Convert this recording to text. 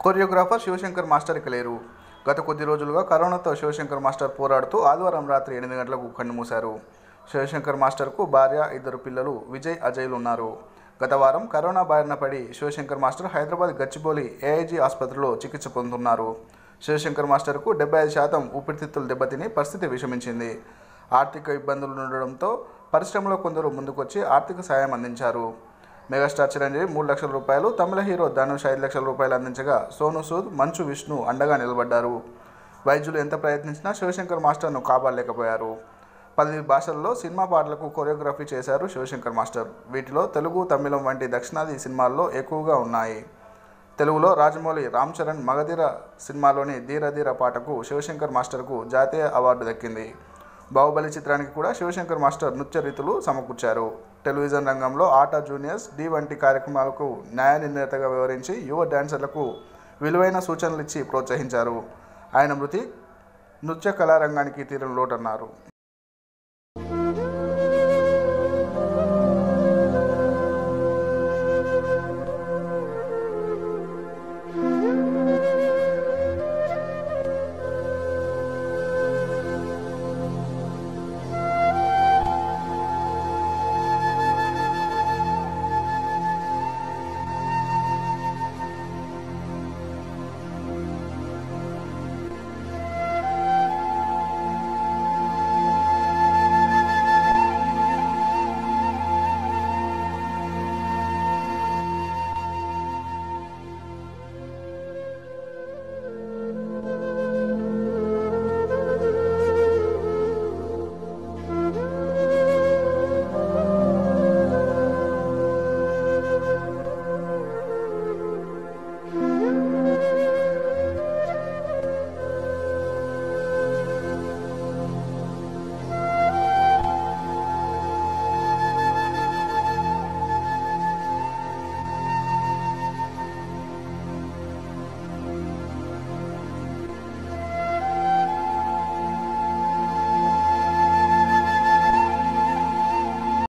choreographer Shivshankar master ఇక లేరు గత కొద్ది రోజులుగా కరోనాతో శివశంకర్ మాస్టర్ పోరాడుతూ ఆదివారం రాత్రి ఎనిమిది గంటలకు కన్నుమూశారు శివశంకర్ మాస్టర్కు భార్య ఇద్దరు పిల్లలు విజయ్ అజయ్లు ఉన్నారు గత వారం కరోనా బారిన పడి శివశంకర్ మాస్టర్ హైదరాబాద్ గచ్చిబౌలి ఏఐజీ ఆసుపత్రిలో చికిత్స పొందుతున్నారు శివశంకర్ మాస్టర్కు డెబ్బై ఐదు శాతం ఊపిరితిత్తులు దెబ్బతిని పరిస్థితి విషమించింది ఆర్థిక ఇబ్బందులు ఉండడంతో పరిశ్రమలో కొందరు ముందుకొచ్చి ఆర్థిక సాయం అందించారు మెగాస్టార్ చిరంజీవి మూడు లక్షల రూపాయలు తమిళ హీరో ధనుష్ ఐదు లక్షల రూపాయలు అందించగా సోను సూద్ మంచు విష్ణు అండగా నిలబడ్డారు వైద్యులు ఎంత ప్రయత్నించినా శివశంకర్ మాస్టర్ను కాపాడలేకపోయారు పది భాషల్లో సినిమా పాటలకు కొరియోగ్రఫీ చేశారు శివశంకర్ మాస్టర్ వీటిలో తెలుగు తమిళం వంటి దక్షిణాది సినిమాల్లో ఎక్కువగా ఉన్నాయి తెలుగులో రాజమౌళి రామ్ చరణ్ మగధీర సినిమాలోని ధీర ధీర పాటకు శివశంకర్ మాస్టర్కు జాతీయ అవార్డు దక్కింది బాహుబలి చిత్రానికి కూడా శివశంకర్ మాస్టర్ నృత్య రీతులు సమకూర్చారు టెలివిజన్ రంగంలో ఆటా జూనియర్స్ డి వంటి కార్యక్రమాలకు న్యాయ నిర్ణేతగా వివరించి యువ డాన్సర్లకు విలువైన సూచనలు ఇచ్చి ప్రోత్సహించారు ఆయన మృతి నృత్య కళారంగానికి తీరని లోటన్నారు